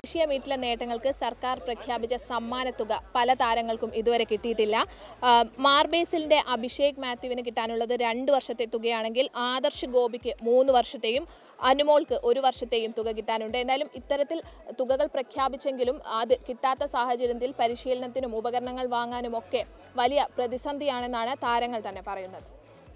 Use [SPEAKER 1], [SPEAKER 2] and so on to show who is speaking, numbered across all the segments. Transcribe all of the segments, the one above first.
[SPEAKER 1] ദേശീയ മീറ്റിലെ നേട്ടങ്ങൾക്ക് സർക്കാർ പ്രഖ്യാപിച്ച സമ്മാനത്തുക പല താരങ്ങൾക്കും ഇതുവരെ കിട്ടിയിട്ടില്ല ആ, മാർബേസിലിന്റെ അഭിഷേക് മാത്യുവിന് കിട്ടാനുള്ളത് രണ്ട് വർഷത്തെ തുകയാണെങ്കിൽ ആദർശ് ഗോപിക്ക് മൂന്ന് വർഷത്തെയും അനുമോൾക്ക് ഒരു വർഷത്തെയും തുക കിട്ടാനുണ്ട് എന്നാലും ഇത്തരത്തിൽ തുകകൾ പ്രഖ്യാപിച്ചെങ്കിലും അത് കിട്ടാത്ത സാഹചര്യത്തിൽ പരിശീലനത്തിനും ഉപകരണങ്ങൾ വാങ്ങാനും ഒക്കെ വലിയ പ്രതിസന്ധിയാണെന്നാണ് താരങ്ങൾ തന്നെ പറയുന്നത്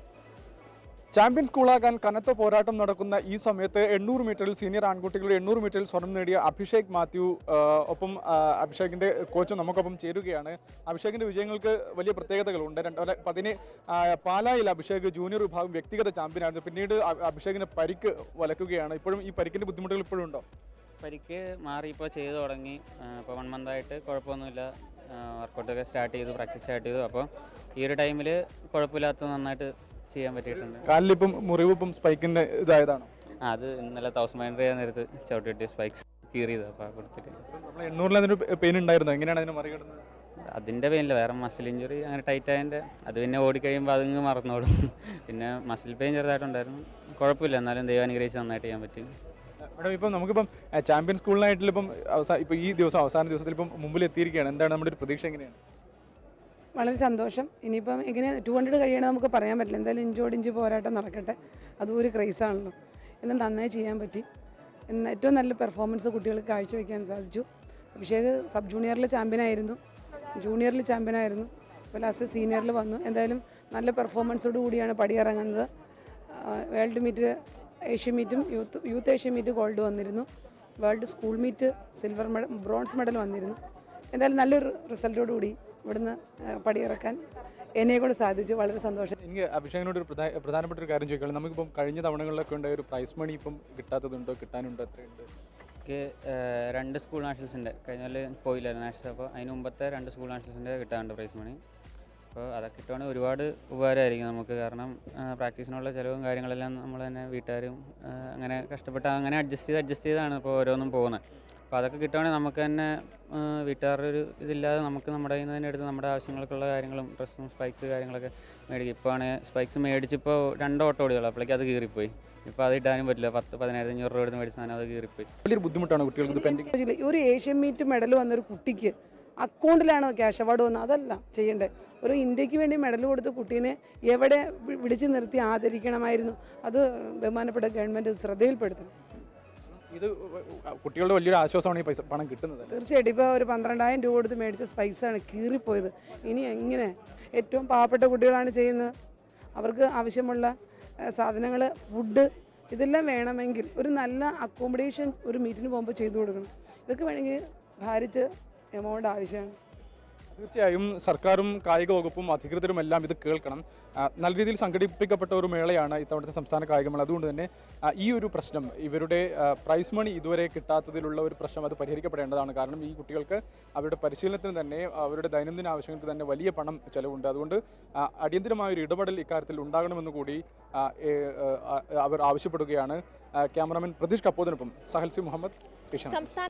[SPEAKER 2] ചാമ്പ്യൻ സ്കൂളാകാൻ കനത്ത പോരാട്ടം നടക്കുന്ന ഈ സമയത്ത് എണ്ണൂറ് മീറ്ററിൽ സീനിയർ ആൺകുട്ടികളുടെ എണ്ണൂറ് മീറ്ററിൽ സ്വർണം നേടിയ അഭിഷേക് മാത്യു ആ, ഒപ്പം ആ, അഭിഷേകിന്റെ കോച്ചും നമുക്കൊപ്പം ചേരുകയാണ് അഭിഷേകിന്റെ വിജയങ്ങൾക്ക് വലിയ പ്രത്യേകതകളുണ്ട് രണ്ടായിരത്തി പതിന് ആ, പാലായിൽ അഭിഷേക് ജൂനിയർ വിഭാഗം വ്യക്തിഗത ചാമ്പ്യനായിരുന്നു പിന്നീട് അ- അഭിഷേകിന് പരിക്ക് വലക്കുകയാണ് ഇപ്പോഴും ഈ പരിക്കിന്റെ ബുദ്ധിമുട്ടുകൾ ഇപ്പോഴും ഉണ്ടോ
[SPEAKER 3] പരിക്ക് മാറി ഇപ്പോൾ ചെയ്തു തുടങ്ങി ഇപ്പോൾ വൺ മന്തായിട്ട് കുഴപ്പമൊന്നുമില്ല വർക്കൗട്ടൊക്കെ സ്റ്റാർട്ട് ചെയ്തു പ്രാക്ടീസ് സ്റ്റാർട്ട് ചെയ്തു അപ്പോൾ ഈ ഒരു ടൈമിൽ കുഴപ്പമില്ലാത്ത നന്നായിട്ട് ചെയ്യാൻ പറ്റിയിട്ടുണ്ട്
[SPEAKER 2] കാലിലിപ്പം മുറിവിപ്പം സ്പൈക്കിന്റെ ഇതായതാണോ
[SPEAKER 3] ആ, അത് ഇന്നലെ തൗസൻഡ് മൈൻഡ് ചെയ്യാൻ നേരത്ത് ചവിട്ടിട്ട് സ്പൈക്സ് കീറിയത് അപ്പോൾ കൊടുത്തിട്ട്
[SPEAKER 2] നമ്മൾ എണ്ണൂറിൽ അതിന് പെയിൻ ഉണ്ടായിരുന്നു എങ്ങനെയാണ് അതിനെ മറികടന്നത്
[SPEAKER 3] അതിൻ്റെ പെയിനില്ല വേറെ മസിൽ ഇഞ്ചുറി അങ്ങനെ ടൈറ്റ് ആയതിൻ്റെ അത് പിന്നെ ഓടിക്കഴിയുമ്പോൾ അതിങ്ങ് മറന്നോടും പിന്നെ മസിൽ പെയിൻ ചെറുതായിട്ടുണ്ടായിരുന്നു കുഴപ്പമില്ല എന്നാലും ദൈവം അനുഗ്രഹിച്ച് നന്നായിട്ട് ചെയ്യാൻ പറ്റി
[SPEAKER 2] മേഡം ഇപ്പം നമുക്കിപ്പം അഹ്, ചാമ്പ്യൻ സ്കൂളിനായിട്ടില്ല ഇപ്പം അവസാന ഇപ്പം ഈ ദിവസം അവസാന ദിവസത്തിൽ ഇപ്പം മുമ്പിൽ എത്തിയിരിക്കുകയാണ് എന്താണ് നമ്മുടെ ഒരു പ്രതീക്ഷ എങ്ങനെയാണ്
[SPEAKER 4] വളരെ സന്തോഷം ഇനിയിപ്പം എങ്ങനെ ടു ഹൺഡ്രഡ് കഴിയണത് നമുക്ക് പറയാൻ പറ്റില്ല എന്തായാലും ഇഞ്ചോട് ഇഞ്ച് പോരാട്ടം നടക്കട്ടെ അതും ഒരു ക്രൈസാണല്ലോ എല്ലാം നന്നായി ചെയ്യാൻ പറ്റി എന്ന് ഏറ്റവും നല്ല പെർഫോമൻസ് കുട്ടികൾക്ക് കാഴ്ചവെക്കാൻ സാധിച്ചു അഭിഷേക് സബ് ജൂനിയറിൽ ചാമ്പ്യനായിരുന്നു ജൂനിയറിൽ ചാമ്പ്യനായിരുന്നു ഇപ്പോൾ ലാസ്റ്റ് സീനിയറിൽ വന്നു എന്തായാലും നല്ല പെർഫോമൻസോട് കൂടിയാണ് പടിയിറങ്ങുന്നത് വേൾഡ് മീറ്റ് ഏഷ്യൻ മീറ്റും youth youth Asian meet gold വന്നിരുന്നു world school meet silver medal bronze medal വന്നിരുന്നു എന്തായാലും നല്ലൊരു റിസൾട്ടോട് കൂടി ഇവിടുന്ന് ആ, പടിയിറക്കാൻ എന്നെ കൊണ്ട് സാധിച്ചു വളരെ സന്തോഷം
[SPEAKER 2] എനിക്ക് അഭിഷേകിനോട് ഒരു പ്രധാ- പ്രധാനപ്പെട്ട ഒരു കാര്യം ചോദിക്കണം നമുക്കിപ്പം കഴിഞ്ഞ തവണകളിലൊക്കെ ഉണ്ടായ ഒരു പ്രൈസ് മണി ഇപ്പം കിട്ടാത്തതുണ്ടോ കിട്ടാനുണ്ടോ എത്രയുണ്ട്
[SPEAKER 3] എനിക്ക് ഏഹ്, രണ്ട് സ്കൂൾ നാഷണൽസിൻ്റെ കഴിഞ്ഞ കൊല്ലം പോയില്ലായിരുന്നു നാഷണൽസ് അപ്പോൾ അതിന് മുമ്പത്തെ രണ്ട് സ്കൂൾ നാഷണൽസിൻ്റെ കിട്ടാറുണ്ട് പ്രൈസ് മണി അപ്പോൾ അതൊക്കെ കിട്ടുവാണെങ്കിൽ ഒരുപാട് ഉപകാരമായിരിക്കും നമുക്ക് കാരണം ഏഹ്, പ്രാക്ടീസിനുള്ള ചിലവും കാര്യങ്ങളെല്ലാം നമ്മൾ തന്നെ വീട്ടുകാരും ഏഹ്, അങ്ങനെ കഷ്ടപ്പെട്ട് അങ്ങനെ അഡ്ജസ്റ്റ് ചെയ്ത് അഡ്ജസ്റ്റ് ചെയ്താണ് ഇപ്പോൾ ഓരോന്നും പോകുന്നത് അപ്പോൾ അതൊക്കെ കിട്ടുവാണെങ്കിൽ നമുക്ക് തന്നെ ഏഹ്, വീട്ടുകാരുടെ ഒരു ഇതില്ലാതെ നമുക്ക് നമ്മുടെ കയ്യിൽ നിന്ന് തന്നെ എടുത്ത് നമ്മുടെ ആവശ്യങ്ങൾക്കുള്ള കാര്യങ്ങളും ഡ്രസ്സും സ്പൈക്സ് കാര്യങ്ങളൊക്കെ മേടിക്കും ഇപ്പോൾ ആണെങ്കിൽ സ്പൈക്സ് മേടിച്ചിപ്പോൾ രണ്ട് ഓട്ടോ ഓടിയുള്ളൂ അപ്പോഴേക്കും അത് കീറിപ്പോയി ഇപ്പോൾ അത് ഇടാനും പറ്റില്ല പത്ത് പതിനായിരത്തി അഞ്ഞൂറ് രൂപ എടുത്ത് മേടിച്ച സാധനം അത് കീറിപ്പോയി
[SPEAKER 2] വലിയൊരു ബുദ്ധിമുട്ടാണ് കുട്ടികൾക്ക് ഇത് പെൻഡിങ്
[SPEAKER 4] ചോദിച്ചില്ലേ, ഒരു ഏഷ്യൻ മീറ്റ് മെഡൽ വന്നൊരു കുട്ടിക്ക് അക്കൗണ്ടിലാണോ ക്യാഷ് അവാർഡ് വന്നത് അതല്ല ചെയ്യേണ്ടത് ഒരു ഇന്ത്യക്ക് വേണ്ടി മെഡൽ കൊടുത്ത കുട്ടീനെ എവിടെ വി- വിളിച്ചു നിർത്തി ആദരിക്കണമായിരുന്നു അത് ബഹുമാനപ്പെട്ട ഗവൺമെൻറ് ശ്രദ്ധയിൽപ്പെടുത്തണം
[SPEAKER 2] ഇത് കുട്ടികളുടെ വലിയൊരു ആശ്വാസമാണ് ഈ പൈസ പണം കിട്ടുന്നത്
[SPEAKER 4] തീർച്ചയായിട്ടും ഇപ്പോൾ ഒരു പന്ത്രണ്ടായിരം രൂപ കൊടുത്ത് മേടിച്ച സ്പൈസാണ് കീറിപ്പോയത് ഇനി എങ്ങനെ ഏറ്റവും പാവപ്പെട്ട കുട്ടികളാണ് ചെയ്യുന്നത് അവർക്ക് ആവശ്യമുള്ള സാധനങ്ങൾ ഫുഡ് ഇതെല്ലാം വേണമെങ്കിൽ ഒരു നല്ല അക്കോമഡേഷൻ ഒരു മീറ്റിന് പോകുമ്പോൾ ചെയ്തു കൊടുക്കണം ഇതൊക്കെ വേണമെങ്കിൽ ഭാരിച്ച് എമൗണ്ട് ആവശ്യമാണ്
[SPEAKER 2] തീർച്ചയായും സർക്കാരും കായിക വകുപ്പും അധികൃതരും എല്ലാം ഇത് കേൾക്കണം ആ, നല്ല രീതിയിൽ സംഘടിപ്പിക്കപ്പെട്ട ഒരു മേളയാണ് ഇത്തവണത്തെ സംസ്ഥാന കായികമേള അതുകൊണ്ട് തന്നെ ആ, ഈ ഒരു പ്രശ്നം ഇവരുടെ ആ, പ്രൈസ് മണി ഇതുവരെ കിട്ടാത്തതിലുള്ള ഒരു പ്രശ്നം അത് പരിഹരിക്കപ്പെടേണ്ടതാണ് കാരണം ഈ കുട്ടികൾക്ക് അവരുടെ പരിശീലനത്തിന് തന്നെ അവരുടെ ദൈനംദിന ആവശ്യങ്ങൾക്ക് തന്നെ വലിയ പണം ചെലവുണ്ട് അതുകൊണ്ട് ആ, അടിയന്തരമായ ഒരു ഇടപെടൽ ഇക്കാര്യത്തിൽ ഉണ്ടാകണമെന്ന് കൂടി ആ, ഏ, ആ, അവർ ആവശ്യപ്പെടുകയാണ് ആ, ക്യാമറാമാൻ പ്രതീഷ് കപ്പോദിനൊപ്പം സഹൽസി മുഹമ്മദ് കിഷൻ
[SPEAKER 1] സംസ്ഥാന